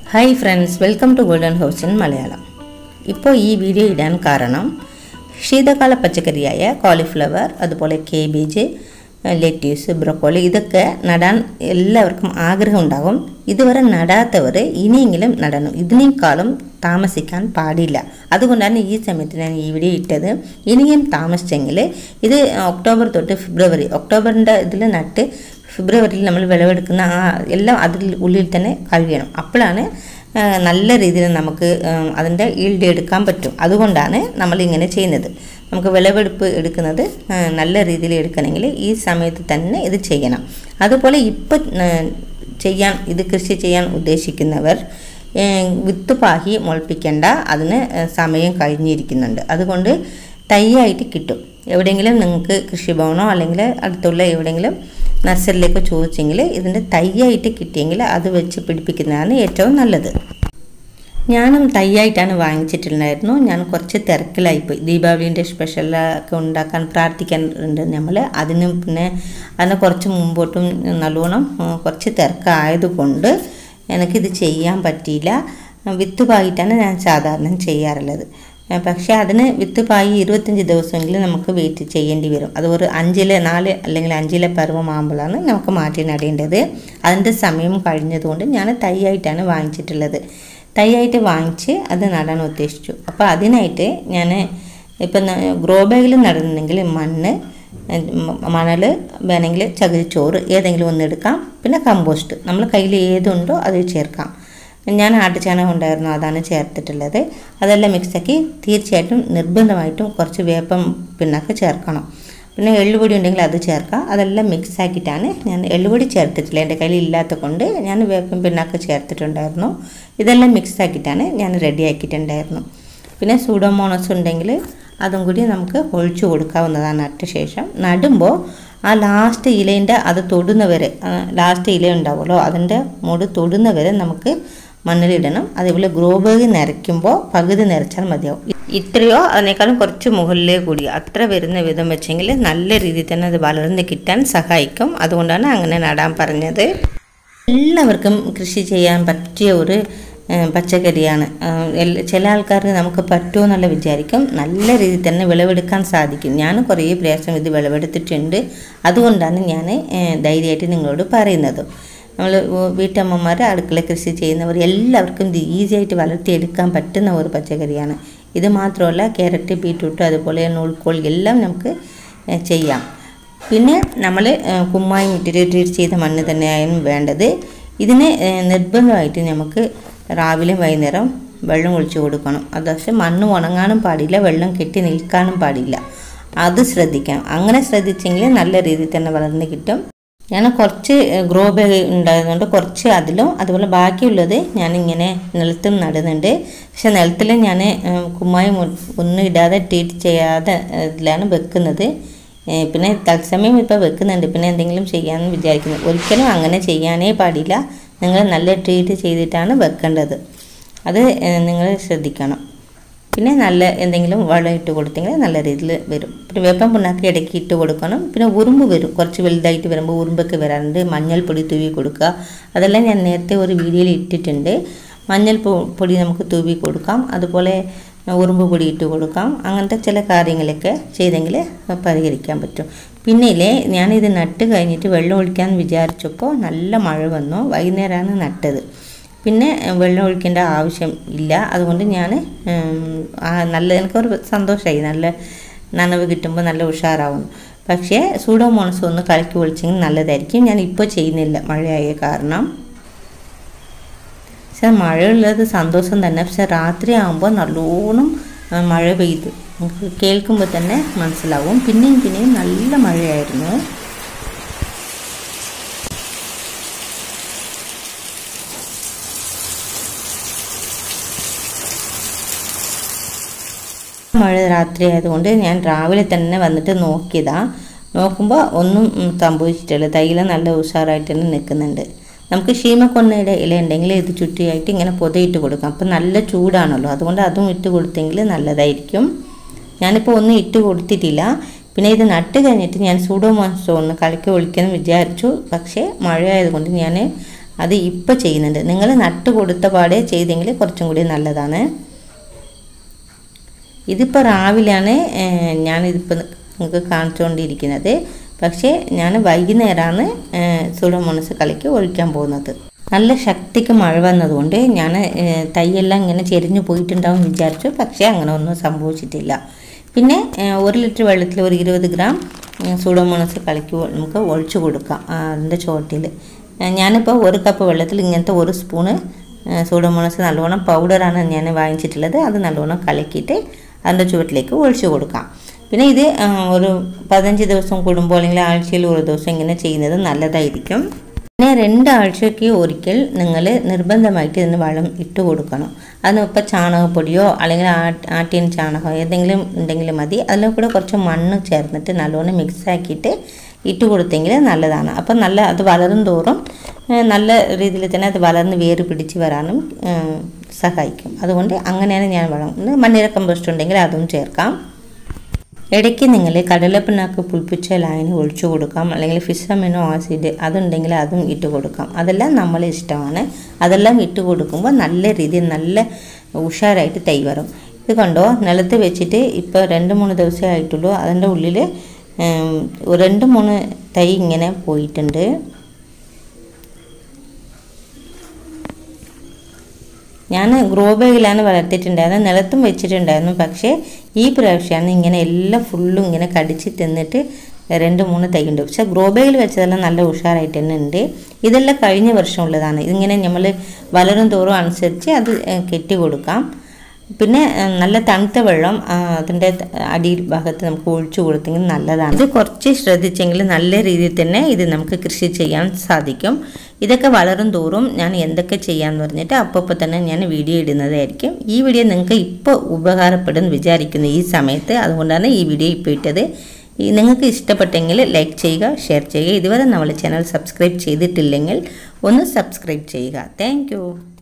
hi friends welcome to golden house in Malayalam ഇപ്പോൾ ഈ video ഇടാൻ കാരണം ശീതകാല പച്ചക്കറിയായ കോളിഫ്ലവർ അതുപോലെ കേബേജ് ലെറ്റ്യൂസ് ബ്രൊക്കോളി ഇതൊക്കെ നടാൻ എല്ലാവർക്കും ആഗ്രഹം ഉണ്ടാകും ഇതുവരെ നടാത്തവർ ഇനിയെങ്കിലും നടണം ഇതിനേക്കാളും താമസിക്കാൻ പാടില്ല അതുകൊണ്ടാണ് ഈ സമയത്ത് ഞാൻ ഈ വീഡിയോ ഇട്ടത് ഇനിയും താമസിച്ചെങ്കിൽ ഇത് ഒക്ടോബർ തൊട്ട് ഫെബ്രുവരി ഒക്ടോബറിൻ്റെ ഇതിൽ നട്ട് ഫെബ്രുവരിയിൽ നമ്മൾ വിളവെടുക്കുന്ന ആ എല്ലാം അതിൽ ഉള്ളിൽ തന്നെ കഴിയണം അപ്പോഴാണ് ആ, നല്ല രീതിയിൽ നമുക്ക് ആ, അതിൻ്റെ ഈൽഡ് എടുക്കാൻ പറ്റും അതുകൊണ്ടാണ് നമ്മൾ ഇങ്ങനെ ചെയ്യുന്നത് നമുക്ക് വിളവെടുപ്പ് എടുക്കുന്നത് ആ, നല്ല രീതിയിൽ എടുക്കണമെങ്കിൽ ഈ സമയത്ത് തന്നെ ഇത് ചെയ്യണം അതുപോലെ ഇപ്പം ചെയ്യാൻ ഇത് കൃഷി ചെയ്യാൻ ഉദ്ദേശിക്കുന്നവർ ഏ, വിത്ത് പാഹി മുളപ്പിക്കേണ്ട അതിന് സമയം കഴിഞ്ഞിരിക്കുന്നുണ്ട് അതുകൊണ്ട് തൈയായിട്ട് കിട്ടും എവിടെയെങ്കിലും നിങ്ങൾക്ക് കൃഷിഭവനോ അല്ലെങ്കിൽ അടുത്തുള്ള എവിടെയെങ്കിലും നഴ്സറിയിലേക്ക് ചോദിച്ചെങ്കിൽ ഇതിൻ്റെ തൈയായിട്ട് കിട്ടിയെങ്കിൽ അത് വെച്ച് പിടിപ്പിക്കുന്നതാണ് ഏറ്റവും നല്ലത് ഞാനും തൈയായിട്ടാണ് വാങ്ങിച്ചിട്ടുണ്ടായിരുന്നു ഞാൻ കുറച്ച് തിരക്കിലായിപ്പോയി ദീപാവലിൻ്റെ സ്പെഷ്യലൊക്കെ ഉണ്ടാക്കാൻ പ്രാർത്ഥിക്കാറുണ്ട് നമ്മൾ അതിന് പിന്നെ അതിന് കുറച്ച് മുമ്പോട്ടും നല്ലോണം ഉം, കുറച്ച് തിരക്കായതുകൊണ്ട് എനിക്കിത് ചെയ്യാൻ പറ്റിയില്ല വിത്ത് പായിട്ടാണ് ഞാൻ സാധാരണ ചെയ്യാറുള്ളത് ഏഹ് പക്ഷേ അതിന് വിത്ത് പായി ഇരുപത്തഞ്ച് ദിവസമെങ്കിലും നമുക്ക് വെയിറ്റ് ചെയ്യേണ്ടി വരും അത് ഒരു അഞ്ചിലെ നാല് അല്ലെങ്കിൽ അഞ്ചിലെ പരുവമാകുമ്പോഴാണ് നമുക്ക് മാറ്റി നടേണ്ടത് അതിൻ്റെ സമയം കഴിഞ്ഞതുകൊണ്ട് ഞാൻ തൈയായിട്ടാണ് വാങ്ങിച്ചിട്ടുള്ളത് തൈയായിട്ട് വാങ്ങിച്ച് അത് നടാൻ ഉദ്ദേശിച്ചു അപ്പോൾ അതിനായിട്ട് ഞാൻ ഇപ്പം ഗ്രോ ബാഗിൽ നടുന്നെങ്കിൽ മണ്ണ് മണൽ വേണമെങ്കിൽ ചകിരിച്ചോറ് ഏതെങ്കിലും ഒന്ന് എടുക്കാം പിന്നെ കമ്പോസ്റ്റ് നമ്മൾ കയ്യിൽ ഏതുണ്ടോ അത് ചേർക്കാം ഞാൻ ആട്ടുചാണകം ഉണ്ടായിരുന്നു അതാണ് ചേർത്തിട്ടുള്ളത് അതെല്ലാം മിക്സാക്കി തീർച്ചയായിട്ടും നിർബന്ധമായിട്ടും കുറച്ച് വേപ്പം പിണ്ണാക്ക് ചേർക്കണം പിന്നെ എള്ളുപൊടി ഉണ്ടെങ്കിൽ അത് ചേർക്കാം അതെല്ലാം മിക്സ് ആക്കിയിട്ടാണ് ഞാൻ എള്ളുപൊടി ചേർത്തിട്ടില്ല എൻ്റെ കയ്യിൽ ഇല്ലാത്ത കൊണ്ട് ഞാൻ വേപ്പം പിണ്ണാക്ക് ചേർത്തിട്ടുണ്ടായിരുന്നു ഇതെല്ലാം മിക്സ് ആക്കിയിട്ടാണ് ഞാൻ റെഡി ആക്കിയിട്ടുണ്ടായിരുന്നു പിന്നെ സൂഡോമോണസ് ഉണ്ടെങ്കിൽ അതും കൂടി നമുക്ക് ഒഴിച്ചു കൊടുക്കാവുന്നതാണ് നട്ട ശേഷം നടുമ്പോൾ ആ ലാസ്റ്റ് ഇലേൻ്റെ അത് തൊടുന്നവരെ ലാസ്റ്റ് ഇല ഉണ്ടാവുമല്ലോ അതിൻ്റെ മൂട് തൊടുന്നവരെ നമുക്ക് മണ്ണിലിടണം അതേപോലെ ഗ്രോ ബാഗ് നിറയ്ക്കുമ്പോൾ പകുതി നിറച്ചാൽ മതിയാവും ഇത്രയോ അതിനേക്കാളും കുറച്ച് മുകളിലേ കൂടി അത്ര വരുന്ന വിധം വെച്ചെങ്കിൽ നല്ല രീതിയിൽ തന്നെ അത് വളർന്ന് കിട്ടാൻ സഹായിക്കും അതുകൊണ്ടാണ് അങ്ങനെ നടാൻ പറഞ്ഞത് എല്ലാവർക്കും കൃഷി ചെയ്യാൻ പറ്റിയ ഒരു ഏഹ്, പച്ചക്കറിയാണ് ഏഹ്, എല്ല- ചില ആൾക്കാർക്ക് നമുക്ക് പറ്റുമോ എന്നുള്ള വിചാരിക്കും നല്ല രീതിയിൽ തന്നെ വിളവെടുക്കാൻ സാധിക്കും ഞാൻ കുറേ പ്രാവശ്യം ഇത് വിളവെടുത്തിട്ടുണ്ട് അതുകൊണ്ടാണ് ഞാൻ ഏഹ്, ധൈര്യമായിട്ട് നിങ്ങളോട് പറയുന്നത് നമ്മൾ വീട്ടമ്മമാർ അടുക്കള കൃഷി ചെയ്യുന്നവർ എല്ലാവർക്കും ഇത് ഈസി ആയിട്ട് വളർത്തിയെടുക്കാൻ പറ്റുന്ന ഒരു പച്ചക്കറിയാണ് ഇത് മാത്രമല്ല ക്യാരറ്റ് ബീറ്റ്റൂട്ട് അതുപോലെ നൂൽക്കോൾ എല്ലാം നമുക്ക് ഏഹ്, ചെയ്യാം പിന്നെ നമ്മൾ കുമ്മായം ഇട്ടിട്ട് ട്രീറ്റ് ചെയ്ത മണ്ണ് തന്നെയായിരുന്നു വേണ്ടത് ഇതിന് ഏഹ്, നിർബന്ധമായിട്ട് നമുക്ക് രാവിലെ വൈകുന്നേരം വെള്ളം ഒഴിച്ചു കൊടുക്കണം അത് പക്ഷേ മണ്ണ് ഉണങ്ങാനും പാടില്ല വെള്ളം കെട്ടി നിൽക്കാനും പാടില്ല അത് ശ്രദ്ധിക്കണം അങ്ങനെ ശ്രദ്ധിച്ചെങ്കിൽ നല്ല രീതിയിൽ തന്നെ വളർന്ന് കിട്ടും ഞാൻ കുറച്ച് ഗ്രോ ബാഗ് ഉണ്ടായതുകൊണ്ട് കുറച്ച് അതിലും അതുപോലെ ബാക്കിയുള്ളത് ഞാൻ ഇങ്ങനെ നിലത്തും നടുന്നുണ്ട് പക്ഷെ നിലത്തിൽ ഞാൻ കുമ്മായം ഒ- ഒന്നും ഇടാതെ ട്രീറ്റ് ചെയ്യാതെ ഇതിലാണ് വെക്കുന്നത് ഏഹ് പിന്നെ തത്സമയം ഇപ്പോൾ വെക്കുന്നുണ്ട് പിന്നെ എന്തെങ്കിലും ചെയ്യാമെന്ന് വിചാരിക്കുന്നു ഒരിക്കലും അങ്ങനെ ചെയ്യാനേ പാടില്ല നിങ്ങൾ നല്ല ട്രീറ്റ് ചെയ്തിട്ടാണ് വെക്കേണ്ടത് അത് നിങ്ങൾ ശ്രദ്ധിക്കണം പിന്നെ നല്ല എന്തെങ്കിലും വളം ഇട്ട് കൊടുത്തെങ്കിൽ നല്ല രീതിയിൽ വരും പിന്നെ വേപ്പം പുണ്ണാക്ക് ഇടയ്ക്ക് ഇട്ട് കൊടുക്കണം പിന്നെ ഉറുമ്പ് വരും കുറച്ച് വലുതായിട്ട് വരുമ്പോൾ ഉറുമ്പൊക്കെ വരാറുണ്ട് മഞ്ഞൾപ്പൊടി തൂവി കൊടുക്കുക അതെല്ലാം ഞാൻ നേരത്തെ ഒരു വീഡിയോയിൽ ഇട്ടിട്ടുണ്ട് മഞ്ഞൾ പൊ- പൊടി നമുക്ക് തൂവി കൊടുക്കാം അതുപോലെ ഉറുമ്പ് പൊടി ഇട്ട് കൊടുക്കാം അങ്ങനത്തെ ചില കാര്യങ്ങളൊക്കെ ചെയ്തെങ്കിൽ പരിഹരിക്കാൻ പറ്റും പിന്നെ ഇല്ലേ ഞാനിത് നട്ട് കഴിഞ്ഞിട്ട് വെള്ളം ഒഴിക്കാൻ വിചാരിച്ചപ്പോൾ നല്ല മഴ വന്നു വൈകുന്നേരമാണ് നട്ടത് പിന്നെ ഏഹ്, വെള്ളം ഒഴിക്കേണ്ട ആവശ്യം ഇല്ല അതുകൊണ്ട് ഞാൻ നല്ല എനിക്കൊരു സന്തോഷമായി നല്ല നനവ് കിട്ടുമ്പോൾ നല്ല ഉഷാറാവുന്നു പക്ഷേ സൂഡോമോണസ് ഒന്ന് കലക്കി ഒഴിച്ചെങ്കിൽ നല്ലതായിരിക്കും ഞാൻ ഇപ്പോൾ ചെയ്യുന്നില്ല മഴയായ കാരണം പക്ഷെ മഴയുള്ളത് സന്തോഷം തന്നെ പക്ഷെ രാത്രി ആകുമ്പോൾ നല്ലോണം ആ, മഴ പെയ്തു നമുക്ക് കേൾക്കുമ്പോൾ തന്നെ മനസ്സിലാവും പിന്നെയും പിന്നെയും നല്ല മഴയായിരുന്നു മഴ രാത്രി ആയതുകൊണ്ട് ഞാൻ രാവിലെ തന്നെ വന്നിട്ട് നോക്കിയതാ നോക്കുമ്പോൾ ഒന്നും ഉം, സംഭവിച്ചിട്ടില്ല തൈല നല്ല ഉഷാറായിട്ട് തന്നെ നിൽക്കുന്നുണ്ട് നമുക്ക് ഷീമക്കൊന്നയുടെ ഇല ഉണ്ടെങ്കിൽ ഇത് ചുറ്റിയായിട്ട് ഇങ്ങനെ പുതയിട്ട് കൊടുക്കാം അപ്പം നല്ല ചൂടാണല്ലോ അതുകൊണ്ട് അതും ഇട്ട് കൊടുത്തെങ്കിൽ നല്ലതായിരിക്കും ഞാനിപ്പോൾ ഒന്നും ഇട്ട് കൊടുത്തിട്ടില്ല പിന്നെ ഇത് നട്ട് കഴിഞ്ഞിട്ട് ഞാൻ സൂഡോമോൺസോ ഒന്ന് കലക്കി ഒഴിക്കണം വിചാരിച്ചു പക്ഷേ മഴ ആയതുകൊണ്ട് ഞാൻ അത് ഇപ്പോൾ ചെയ്യുന്നുണ്ട് നിങ്ങൾ നട്ട് കൊടുത്ത പാടെ ചെയ്തെങ്കിൽ കുറച്ചും കൂടി നല്ലതാണ് ഇതിപ്പോൾ രാവിലെയാണ് ഞാനിതിപ്പോൾ നിങ്ങൾക്ക് കാണിച്ചുകൊണ്ടിരിക്കുന്നത് പക്ഷേ ഞാൻ വൈകുന്നേരമാണ് സുഡമോണസ് കളിക്ക് ഒഴിക്കാൻ പോകുന്നത് നല്ല ശക്തിക്ക് മഴ വന്നതുകൊണ്ട് ഞാൻ തൈയെല്ലാം ഇങ്ങനെ ചെരിഞ്ഞു പോയിട്ടുണ്ടാവും വിചാരിച്ചു പക്ഷേ അങ്ങനെ ഒന്നും സംഭവിച്ചിട്ടില്ല പിന്നെ ഏഹ്, ഒരു ലിറ്റർ വെള്ളത്തിൽ ഒരു ഇരുപത് ഗ്രാം സൂഡോമോണസ് കളിക്ക് നമുക്ക് ഒഴിച്ചു കൊടുക്കാം ആ, അതിൻ്റെ ചോട്ടിൽ ഞാനിപ്പോൾ ഒരു കപ്പ് വെള്ളത്തിൽ ഇങ്ങനത്തെ ഒരു സ്പൂണ് സൂഡോമോണസ് നല്ലോണം പൗഡറാണ് ഞാൻ വാങ്ങിച്ചിട്ടുള്ളത് അത് നല്ലോണം കലക്കിയിട്ട് അതിൻ്റെ ചുവട്ടിലേക്ക് ഒഴിച്ചു കൊടുക്കാം പിന്നെ ഇത് ആ, ഒരു പതിനഞ്ച് ദിവസം കൂടുമ്പോൾ അല്ലെങ്കിൽ ആഴ്ചയിൽ ഒരു ദിവസം ഇങ്ങനെ ചെയ്യുന്നത് നല്ലതായിരിക്കും പിന്നെ രണ്ടാഴ്ചയ്ക്ക് ഒരിക്കൽ നിങ്ങൾ നിർബന്ധമായിട്ട് ഇതിന് വളം ഇട്ട് കൊടുക്കണം അതിന് ഇപ്പോൾ ചാണകപ്പൊടിയോ അല്ലെങ്കിൽ ആ- ആട്ടിൻ ചാണകമോ ഏതെങ്കിലും ഉണ്ടെങ്കിൽ മതി അതിൽ കൂടെ കുറച്ച് മണ്ണ് ചേർന്നിട്ട് നല്ലോണം മിക്സ് ആക്കിയിട്ട് ഇട്ട് കൊടുത്തെങ്കിൽ നല്ലതാണ് അപ്പം നല്ല അത് വളരും തോറും ഏഹ്, നല്ല രീതിയിൽ തന്നെ അത് വളർന്ന് വേര് പിടിച്ച് വരാനും ഏഹ്, സഹായിക്കും അതുകൊണ്ട് അങ്ങനെയാണ് ഞാൻ വളം മണ്ണിര കമ്പോസ്റ്റ് ഉണ്ടെങ്കിൽ അതും ചേർക്കാം ഇടയ്ക്ക് നിങ്ങൾ കടലപ്പിണ്ണാക്ക് പുളിപ്പിച്ച ലായനി ഒഴിച്ചു കൊടുക്കാം അല്ലെങ്കിൽ ഫിസമിനോ ആസിഡ് അതുണ്ടെങ്കിൽ അതും ഇട്ട് കൊടുക്കാം അതെല്ലാം നമ്മളെ ഇഷ്ടമാണ് അതെല്ലാം ഇട്ട് കൊടുക്കുമ്പോൾ നല്ല രീതിയിൽ നല്ല ഉഷാറായിട്ട് തൈ വരും ഇത് കണ്ടോ നിലത്ത് വെച്ചിട്ട് ഇപ്പോൾ രണ്ട് മൂന്ന് ദിവസമേ ആയിട്ടുള്ളൂ അതിൻ്റെ ഉള്ളിൽ ഉം, രണ്ട് മൂന്ന് തൈ ഇങ്ങനെ പോയിട്ടുണ്ട് ഞാൻ ഗ്രോ ബാഗിലാണ് വളർത്തിയിട്ടുണ്ടായിരുന്നത് നിലത്തും വെച്ചിട്ടുണ്ടായിരുന്നു പക്ഷേ ഈ പ്രാവശ്യമാണ് ഇങ്ങനെ എല്ലാം ഫുള്ളും ഇങ്ങനെ കടിച്ച് തിന്നിട്ട് രണ്ട് മൂന്ന് തൈ ഉണ്ട് പക്ഷേ ഗ്രോ ബാഗിൽ വെച്ചതെല്ലാം നല്ല ഉഷാറായിട്ട് തന്നെ ഉണ്ട് ഇതെല്ലാം കഴിഞ്ഞ വർഷം ഉള്ളതാണ് ഇതിങ്ങനെ നമ്മൾ വളരും തോറും അനുസരിച്ച് അത് ഏഹ്, കെട്ടി കൊടുക്കാം പിന്നെ ഏഹ്, നല്ല തണുത്ത വെള്ളം ആ, അതിൻ്റെ അടിയിൽ ഭാഗത്ത് നമുക്ക് ഒഴിച്ചു കൊടുത്തെങ്കിൽ നല്ലതാണ് ഇത് കുറച്ച് ശ്രദ്ധിച്ചെങ്കിൽ നല്ല രീതിയിൽ തന്നെ ഇത് നമുക്ക് കൃഷി ചെയ്യാൻ സാധിക്കും ഇതൊക്കെ വളരും തോറും ഞാൻ എന്തൊക്കെ ചെയ്യാമെന്ന് പറഞ്ഞിട്ട് അപ്പോൾ തന്നെ ഞാൻ വീഡിയോ ഇടുന്നതായിരിക്കും ഈ വീഡിയോ നിങ്ങൾക്ക് ഇപ്പോൾ ഉപകാരപ്പെടും വിചാരിക്കുന്നു ഈ സമയത്ത് അതുകൊണ്ടാണ് ഈ വീഡിയോ ഇപ്പോൾ ഇട്ടത് ഈ നിങ്ങൾക്ക് ഇഷ്ടപ്പെട്ടെങ്കിൽ ലൈക്ക് ചെയ്യുക ഷെയർ ചെയ്യുക ഇതുവരെ നമ്മളെ ചാനൽ സബ്സ്ക്രൈബ് ചെയ്തിട്ടില്ലെങ്കിൽ ഒന്ന് സബ്സ്ക്രൈബ് ചെയ്യുക താങ്ക്